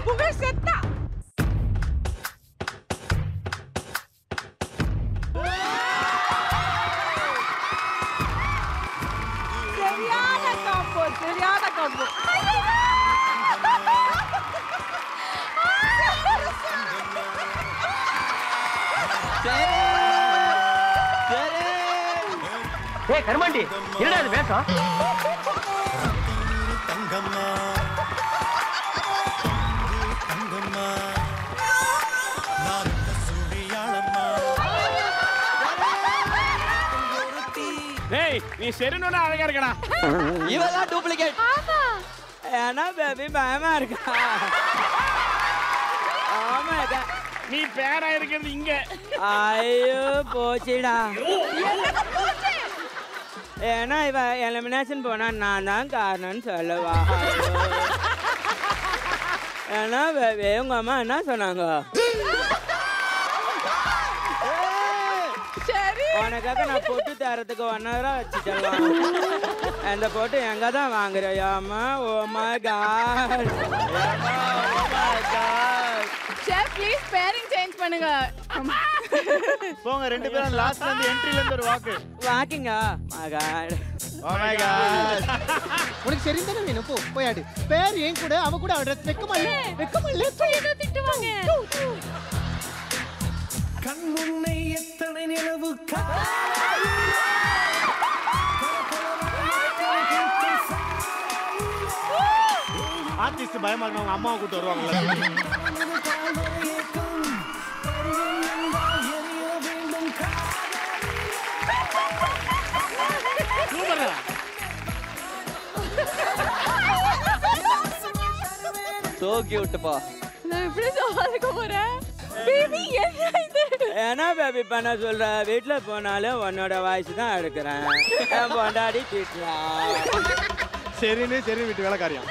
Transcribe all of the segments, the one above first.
புகழ் செத்தா சரியான காம்போ சரியான காம்போ ஏய் கருமாண்டி என்னடா இது வேஷம் தங்கம்மா தங்கம்மா நான் சுழியாளம்மா டேய் நீ சரின்னு அழகா இருக்கடா இவதான் டூப்ளிகேட் ஏன்னா பேபி பயமா இருக்கா ஆமாக்கா நீ பேரா இருக்கிறது இங்க ஐயோ போச்சுடா ஏன்னா இவ எலிமினேஷன் போனா நான் தான் காரணம்னு சொல்லுவா ஐயோ. ஏன்னா பேபி உங்க அம்மா என்ன சொன்னாங்க சரி உனக்காக நான் பொட்டு தரத்துக்கு ஒன் ஹவரா வச்சுட்டேன் அந்த பொட்டு எங்க தான் வாங்குறியா அம்மா oh my God oh my God chef please pairing change பண்ணுங்க போங்க ரெண்டு பேரும் லாஸ்ட்ல இருந்து என்ட்ரில இருந்து ஒரு வாக்கு வாக்கிங்கா my God Oh my God. உனக்கு சரி தானே வேணும் போ போயாடு பேர் ஏன் கூட அவ கூட ட்ரெஸ் வைக்க மாட்டே வைக்க மாட்டே திட்டுவாங்க கண் முன்னை எத்தனை நிலவு கா ஆர்டிஸ்ட் பயமா இருக்கு அவங்க அம்மாவை கூட்டு வருவாங்கல்ல சோ கியூட்ப்பா நான் எப்படி சமாளிக்க போறேன் பேபி என்ன இது என்ன பேபி பண்ண சொல்ற வீட்ல போனாலும் உன்னோட வாய்ஸ் தான் எடுக்கிறேன் என் பொண்டாடி திட்டுறா சரின்னு சரி வீட்டு வேலைக்காரியம்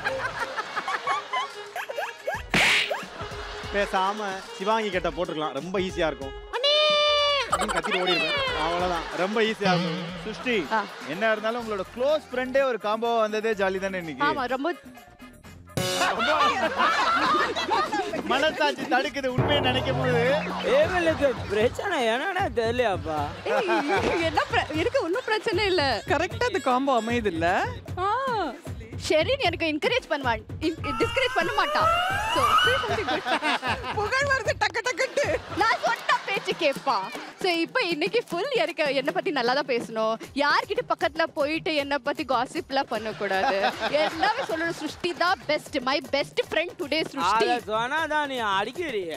பேசாம சிவாங்கி கிட்ட போட்டுருக்கலாம் ரொம்ப ஈஸியா இருக்கும் அப்படின்னு கத்திட்டு ஓடி அவ்வளவுதான் ரொம்ப ஈஸியா இருக்கும் சுஷ்டி ஆ. என்ன இருந்தாலும் உங்களோட க்ளோஸ் ஃப்ரெண்டே ஒரு காம்போ வந்ததே ஜாலி தானே இன்னைக்கு ஆமா ரொம்ப மனசாட்சி தடுக்குது உண்மையை நினைக்கும் போது இவளுக்கு பிரச்சனை என்னன்னா தெரியலையாப்பா ஏய், என்ன பிர- இருக்கு ஒன்றும் பிரச்சனை இல்ல கரெக்டா அந்த காம்போ அமையுது இல்ல ஆ ஷெரின் எனக்கு என்கரேஜ் பண்ணுவான் டிஸ்கரேஜ் பண்ண மாட்டான் So, say something good. புகழ் வருது டக்கு டக்குட்டு நான் சொன்ன பேச்சு கேட்பா ஸோ இப்போ இன்னைக்கு ஃபுல் எனக்கு என்னை பத்தி நல்லா தான் பேசணும் யார்கிட்ட பக்கத்துல போயிட்டு என்னை பத்தி காசிப்லாம் பண்ணக்கூடாது எல்லாமே சொல்லணும் சிருஷ்டி தான் best my best friend today Srishti அத சொன்னாதான் நீ அடிக்கிறிய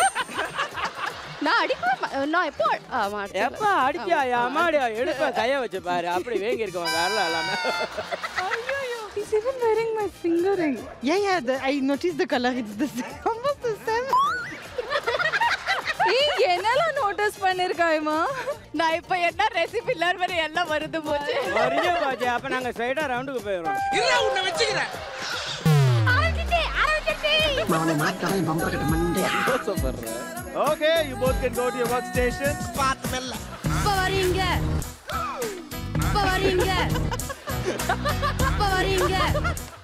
நான் அடிக்க மா- நான் எப்போ ஆ, மாட்டேன். எப்ப அடிச்சியா அம்மாடியா எடுப்ப கைய வச்சு பாரு அப்படி வேங்கி இருக்கவன் வரல எல்லாமே He's even wearing my finger ring. Yeah, yeah. The, I noticed the color. It's the same. Almost the same. ஏய், என்னெல்லாம் நோட்டீஸ் பண்ணிருக்காயமா நான் இப்போ என்ன ரெசிபி வரை எல்லாம் வருது போச்சு வரிஞ்ச போச்சு அப்ப நாங்க ஸ்ட்ரைட்டா ரவுண்டுக்கு போயிடுறோம் ஆரம்பிச்சிட்டேன், ஆரம்பிச்சிட்டேன். Okay you both can go to your work station இப்ப வரீங்க இப்ப வரீங்க இப்ப வரீங்க